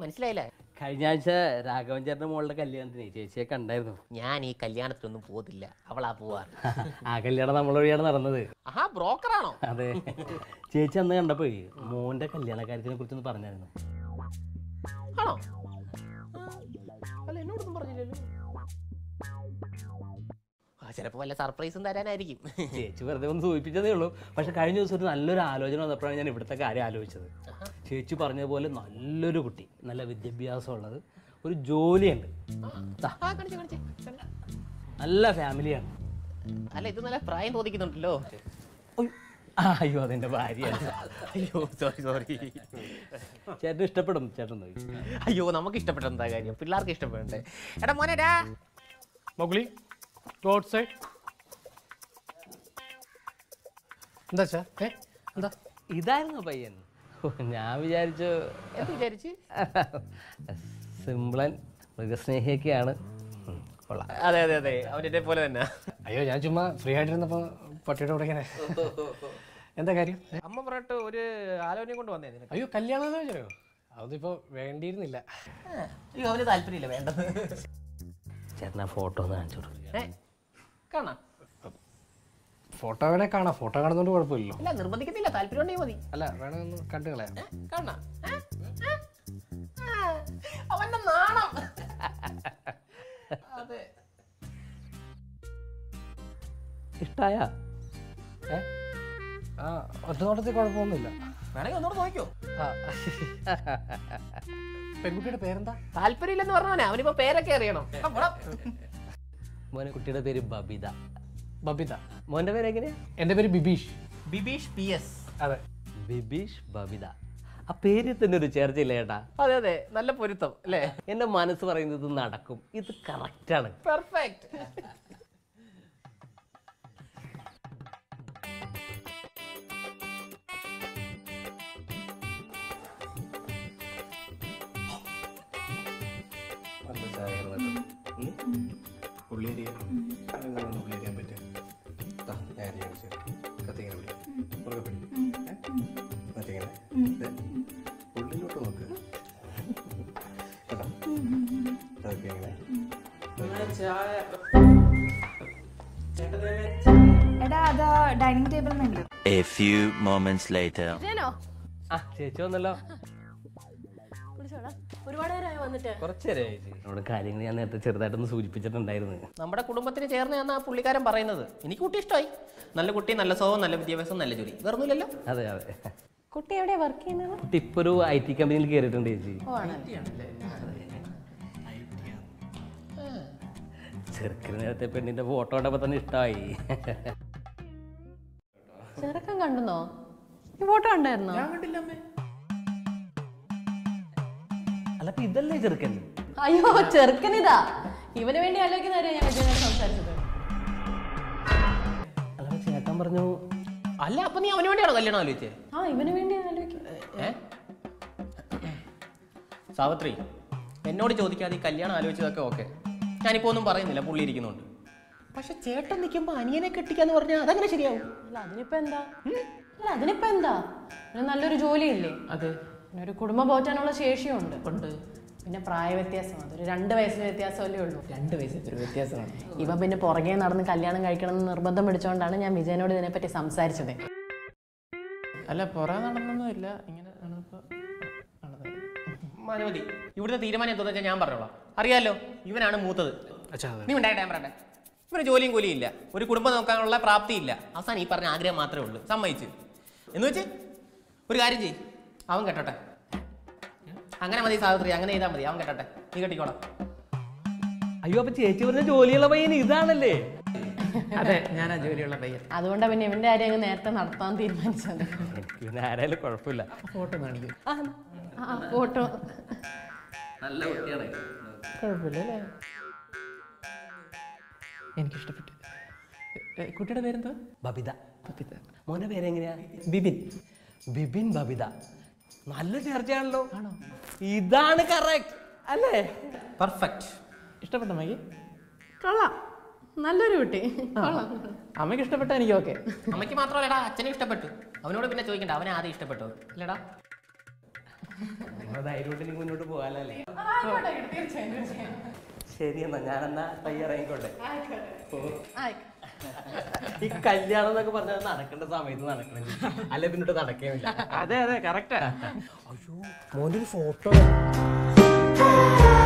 മനസ്സിലായില്ലേ കഴിഞ്ഞ ആഴ്ച രാഘവൻ ചേട്ടൻ്റെ മോളുടെ കല്യാണത്തിന് ചേച്ചിയെ കണ്ടായിരുന്നു ഞാൻ ഈ കല്യാണത്തിനൊന്നും പോകത്തില്ല അവളാ പോവാറ് ആ കല്യാണം നമ്മളെ വഴിയാണ് നടന്നത് ആഹാ ബ്രോക്കറാണോ അതെ ചേച്ചി അന്ന് കണ്ടപ്പോ മോന്റെ കല്യാണ കാര്യത്തിനെ കുറിച്ചൊന്ന് പറഞ്ഞായിരുന്നു ആണോ അല്ല എന്നോടൊന്നും പറഞ്ഞില്ലല്ലോ ആ ചിലപ്പോ വല്ല സർപ്രൈസും തരാനായിരിക്കും ചേച്ചി വെറുതെ ഒന്ന് സൂചിപ്പിച്ചതേ ഉള്ളൂ പക്ഷെ കഴിഞ്ഞ ദിവസം ഒരു നല്ലൊരു ആലോചന വന്നപ്പോഴാണ് ഞാൻ ഇവിടുത്തെ കാര്യം ആലോചിച്ചത് ചേച്ചി പറഞ്ഞതുപോലെ നല്ലൊരു കുട്ടി നല്ല വിദ്യാഭ്യാസം ഉള്ളത് ഒരു ജോലിയുണ്ട് ദാ, ആ കാണിച്ചു കാണിച്ചു നല്ല ഫാമിലിയാണ് അല്ല ഇത് നല്ല പ്രായം തോന്നിക്കുന്നുണ്ടല്ലോ ഉയ്. ആ, അയ്യോ അതെന്റെ ഭാര്യയാണ് അയ്യോ സോറി സോറി ചേട്ടൻ ഇഷ്ടപ്പെടും ചേട്ടൻ നോക്കി അയ്യോ നമുക്ക് ഇഷ്ടപ്പെട്ട എന്താ കാര്യം പിള്ളേർക്ക് ഇഷ്ടപ്പെടണ്ടേ എടാ മോനെ ഡാ മൗഗ്ലി ഗോ ഔട്ട് സൈഡ് എന്താ ചാ ഏ എന്താ ഇതായിരുന്നു പയ്യൻ ഓ, ഞാൻ വിചാരിച്ചു എന്ത് വിചാരിച്ച് സിംപ്ലൻ മൃഗസ്നേഹിയൊക്കെയാണ് ഉം, കൊള്ളാം അതെ അതെ അതെ അവനെ പോലെ തന്നെ അയ്യോ ഞാൻ ചുമ്മാ ഫ്രീ ആയിട്ടിരുന്നപ്പോ പട്ടിയുടെ കൂടെ ഇങ്ങനെ എന്താ കാര്യം ഏ? അമ്മ പറഞ്ഞിട്ട് ഒരു ആലോചനയും കൊണ്ട് വന്നേ നിനക്ക് അയ്യോ കല്യാണം ചോദിച്ചോ അതിപ്പോ വേണ്ടിയിരുന്നില്ല അയ്യോ അവന് താല്പര്യമില്ല വേണ്ടത് ചേട്ടൻ ആ ഫോട്ടോ ഒന്ന് കാണിച്ചു കൊടുക്കും ഏ കാണാം ഫോട്ടോ വേണേ കാണാം ഫോട്ടോ കാണുന്നോണ്ട് കുഴപ്പമില്ലല്ലോ അല്ല നിർബന്ധിക്കുന്നില്ല താല്പര്യം ഉണ്ടെങ്കിൽ മതി അല്ല വേണേ ഒന്ന് കണ്ടു കളയാം ഏ, കാണാം ഏ? ഏ? ആ, അവന്റെ നാണം അതെ ഇഷ്ടായ ഏ ആ ഒറ്റ നോട്ടത്തിൽ കുഴപ്പമൊന്നുമില്ല വേണമെങ്കിൽ ഒന്നുകൂടെ നോക്കിയോ ആ പെൺകുട്ടിയുടെ പേരെന്താ താല്പര്യമില്ലെന്ന് പറഞ്ഞവനെ അവനിപ്പോ പേരൊക്കെ അറിയണം ആ, പോടാ. മോനെ കുട്ടിയുടെ പേര് ബബിത ബബിത മോന്റെ പേര് എങ്ങനെയാ എൻ്റെ പേര് ബിബീഷ് ബിബീഷ് പി എസ് അതെ ബിബീഷ് ബബിത ആ പേരിൽ തന്നെ ഒരു ചേർച്ചയില്ല ചേട്ടാ അതെ അതെ നല്ല പൊരുത്തം അല്ലേ എന്റെ മനസ്സ് പറയുന്നത് ഇത് നടക്കും ഇത് കറക്റ്റാണ് പെർഫെക്റ്റ് ഉള്ളിലോട്ട് നോക്ക് കേട്ടോ അതൊക്കെ എങ്ങനെ എടാ അത് ഡൈനിങ് ടേബിളിലുണ്ട് A few moments later. ആ ചേച്ചി വന്നല്ലോ ഒരുപാട് നേരമായി വന്നിട്ട് കുറച്ച് നേരം ചേച്ചി എന്നോട് കാര്യങ്ങൾ ഞാൻ നേരത്തെ ചെറുതായിട്ടൊന്ന് സൂചിപ്പിച്ചിട്ടുണ്ടായിരുന്നു നമ്മുടെ കുടുംബത്തിന് ചേർന്ന് ആ പുള്ളിക്കാരൻ പറയുന്നത് എനിക്ക് കുട്ടി ഇഷ്ടമായി നല്ല കുട്ടി നല്ല സ്വഭാവം നല്ല വിദ്യാഭ്യാസം നല്ല ജോലി വേറൊന്നുമില്ലല്ലോ അതെ അതെ കുട്ടി എവിടെയാ വർക്ക് ചെയ്യുന്നത് കുട്ടി ഇപ്പൊ ഒരു ഐ ടി കമ്പനിയിൽ കയറിയിട്ടുണ്ട് ചേച്ചി ഓ ആണല്ലേ ചെറുക്കിന് നേരത്തെ പെണ്ണിന്റെ ഫോട്ടോ കണ്ടപ്പോ തന്നെ ഇഷ്ടമായി ചെറുക്കം കണ്ടെന്നോ ഈ ഫോട്ടോ ഉണ്ടായിരുന്നോ അല്ല അപ്പൊ ഇതല്ലേ ചെറുക്കൻ അയ്യോ ചെറുക്കനിതാ ഇവന് വേണ്ടി ആലോചിക്കുന്ന കാര്യം ഞാൻ വിജയനോട് സംസാരിച്ചത് അല്ല അപ്പൊ ചേട്ടൻ പറഞ്ഞു അല്ല അപ്പൊ നീ അവന് വേണ്ടിയാണോ കല്യാണം ആലോചിച്ചേ ആ ഇവന് വേണ്ടി ആലോചിക്കും ഏ സാവിത്രി എന്നോട് ചോദിക്കാതെ ഈ കല്യാണം ആലോചിച്ചതൊക്കെ ഓക്കെ ഞാനിപ്പോ ഒന്നും പറയുന്നില്ല പുള്ളി ഇരിക്കുന്നുണ്ട് പക്ഷെ ചേട്ടൻ നിൽക്കുമ്പോ അനിയനെ കെട്ടിക്കാന്ന് പറഞ്ഞാൽ അതങ്ങനെ ശരിയാവും അല്ല അതിനിപ്പോ എന്താ അല്ല അതിനിപ്പോ എന്താ അവന് നല്ലൊരു ജോലിയില്ലേ അതെ പിന്നെ ഒരു കുടുംബം പോറ്റാനുള്ള ശേഷിയുണ്ട് ഉണ്ട് പിന്നെ പ്രായ വ്യത്യാസം അതൊരു രണ്ട് വയസ്സിന് വ്യത്യാസമല്ലേ ഉള്ളൂ രണ്ട് വയസ്സ് ഒരു വ്യത്യാസമാണ് ഇവ പിന്നെ പുറകെ നടന്ന് കല്യാണം കഴിക്കണം എന്ന് നിർബന്ധം പിടിച്ചുകൊണ്ടാണ് ഞാൻ വിജയനോട് ഇതിനെപ്പറ്റി സംസാരിച്ചത് അല്ല പുറകെ നടന്നൊന്നും ഇല്ല ഇങ്ങനെ മതി ഇവിടുത്തെ തീരുമാനം എന്താണെന്ന് വെച്ചാൽ ഞാൻ പറഞ്ഞോളാം അറിയാലോ ഇവനാണ് മൂത്തത് അച്ഛാ അതെ നീ ഉണ്ടായിട്ട് ഞാൻ പറയട്ടെ ഇവന് ജോലിയും കൂലിയും ഇല്ല ഒരു കുടുംബം നോക്കാനുള്ള പ്രാപ്തി ഇല്ല അവസാനം ഈ പറഞ്ഞ ആഗ്രഹം മാത്രമേ ഉള്ളൂ സമ്മതിച്ച് എന്ന് വെച്ച് ഒരു കാര്യം ചെയ്യ് അവൻ കെട്ടട്ടെ അങ്ങനെ മതി സാവിത്രി അങ്ങനെ ചെയ്താൽ മതി അവൻ കെട്ടട്ടെ നീ കെട്ടിക്കോളാം അയ്യോ അപ്പൊ ചേച്ചി പറഞ്ഞ ജോലിയുള്ള പയ്യൻ ഇതാണല്ലേ അതെ ഞാൻ ആ ജോലിയുള്ള പയ്യൻ അതുകൊണ്ടാണ് പിന്നെ ഇവന്റെ കാര്യം അങ്ങ് നേരത്തെ നടത്താൻ തീരുമാനിച്ചത് എനിക്ക് പിന്നെ ആരായാലും കുഴപ്പമില്ല ഫോട്ടോ കാണിക്കും ആ ഫോട്ടോ നല്ല കുട്ടിയാണ് കുഴപ്പമില്ലല്ലേ എനിക്ക് ഇഷ്ടപ്പെട്ടു കുട്ടിയുടെ പേരെന്താ ബബിത മോന്റെ പേരെങ്ങനെയാ ബിബിൻ ബിബിൻ ബബിത നല്ല ചേർച്ചയാണല്ലോ ഇതാണ് കറക്റ്റ് അല്ലേ പെർഫെക്റ്റ് ഇഷ്ടപ്പെട്ട അമ്മയ്ക്ക് കൊള്ളാം നല്ലൊരു കുട്ടി കൊള്ളാം അമ്മയ്ക്ക് ഇഷ്ടപ്പെട്ട എനിക്ക് ഓക്കെ അമ്മയ്ക്ക് മാത്രമല്ലടാ അച്ഛനും ഇഷ്ടപ്പെട്ടു അവനോട് പിന്നെ ചോദിക്കണ്ട അവനെ ആദ്യം ഇഷ്ടപ്പെട്ടു അല്ലേടാ നിങ്ങളുടെ ധൈര്യമായിട്ട് നീ മുന്നോട്ട് പോകാനല്ലേ ശരി എന്നാ ഞാനെന്നാ തയ്യാറായിക്കോട്ടെ ഈ കല്യാണം എന്നൊക്കെ പറഞ്ഞാൽ നടക്കേണ്ട സമയത്ത് നടക്കണം അല്ലെ പിന്നോട്ട് നടക്കേമില്ല അതെ അതെ കറക്റ്റാ മോൻ്റെ ഒരു ഫോട്ടോ